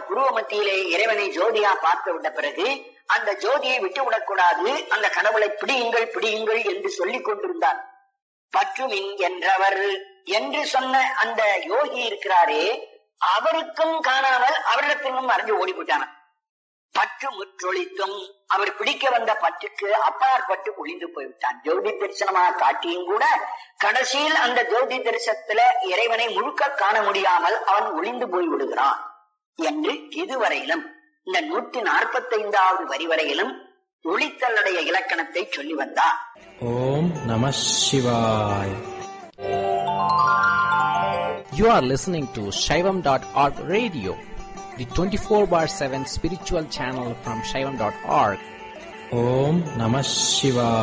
புருவ மத்தியிலே இறைவனை ஜோதியா பார்த்து விட்ட பிறகு அந்த ஜோதியை விட்டு விடக்கூடாது அந்த கடவுளை பிடியுங்கள் பிடியுங்கள் என்று சொல்லிக் கொண்டிருந்தார் பற்றுமின் என்றவர் என்று சொன்ன அந்த யோகி இருக்கிறாரே அவருக்கும் காணாமல் அவரிடத்திலும் மறைஞ்சு ஓடி போயிட்டான பற்று முற்றொழித்தும் அவர் பிடிக்க வந்த பற்றுக்கு அப்பாற்பட்டு ஒளிந்து போய்விட்டான் ஜோதி தரிசனமாக காட்டியும் கூட கடைசியில் அந்த ஜோதி தரிசனத்துல இறைவனை முழுக்க காண முடியாமல் அவன் ஒளிந்து போய் விடுகிறான் என்று இதுவரையிலும் இந்த நூற்றி நாற்பத்தி ஐந்தாவது வரி வரையிலும் ஒளித்தலுடைய இலக்கணத்தை சொல்லி வந்தார் ஓம் நம சிவாய் You are listening to Shaivam.org radio, the 24 bar 7 spiritual channel from Shaivam.org. ஓம் நம சிவாய்